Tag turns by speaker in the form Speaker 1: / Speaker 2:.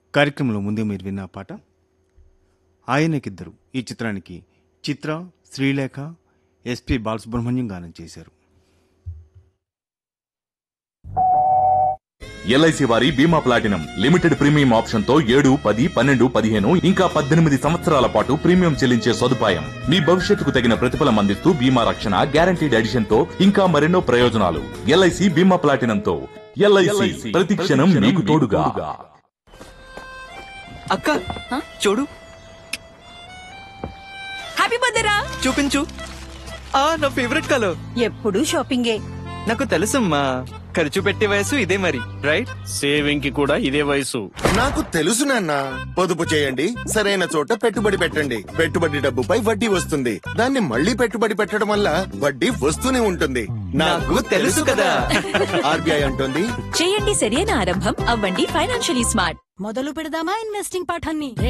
Speaker 1: కార్యక్రమంలో ముందే మీరు విన్న ఆ పాట ఆయనకిద్దరు ఈ చిత్రానికి చిత్ర శ్రీలేఖ ఎస్పి బాలసుబ్రహ్మణ్యం గానం చేశారు
Speaker 2: ఎల్ఐసి వారి బీమా ప్లాటినం లిమిటెడ్ ప్రీమియం ఆప్షన్ తో ఏడు పది పన్నెండు పదిహేను ఇంకా పద్దెనిమిది సంవత్సరాల పాటు ప్రీమియం చెల్లించే సదుపాయం మీ భవిష్యత్తుకు తగిన ప్రతిఫలం అందిస్తూ బీమా రక్షణ గ్యారంటీడ్ ఎడిషన్ తో ఇంకా మరెన్నో ప్రయోజనాలు ఎల్ఐసి బీమా ప్లాటినం తో ఎల్ఐసి ప్రతి క్షణం మీకు తోడుగా
Speaker 3: అక్క చూడు
Speaker 4: హ్యాపీ బర్త్డే రా
Speaker 3: చూపించు ఆ నా ఫేవరెట్ కలర్
Speaker 4: ఎప్పుడు షాపింగే
Speaker 3: నాకు తెలుసమ్మా ఖర్చు పెట్టే వయసు ఇదే మరి రైట్
Speaker 5: సేవింగ్ కి కూడా ఇదే వయసు
Speaker 6: నాకు తెలుసు నాన్న పొదుపు చేయండి సరైన చోట పెట్టుబడి పెట్టండి పెట్టుబడి డబ్బుపై వడ్డీ వస్తుంది దాన్ని మళ్ళీ పెట్టుబడి పెట్టడం వల్ల వడ్డీ వస్తూనే ఉంటుంది
Speaker 3: నాకు తెలుసు కదా.
Speaker 6: ఆర్బీఐ అంటుంది
Speaker 4: చేయండి సరైన ఆరంభం అవ్వండి ఫైనాన్షియలీ స్మార్ట్
Speaker 7: మొదలు పెడదామా ఇన్వెస్టింగ్ పాఠాన్ని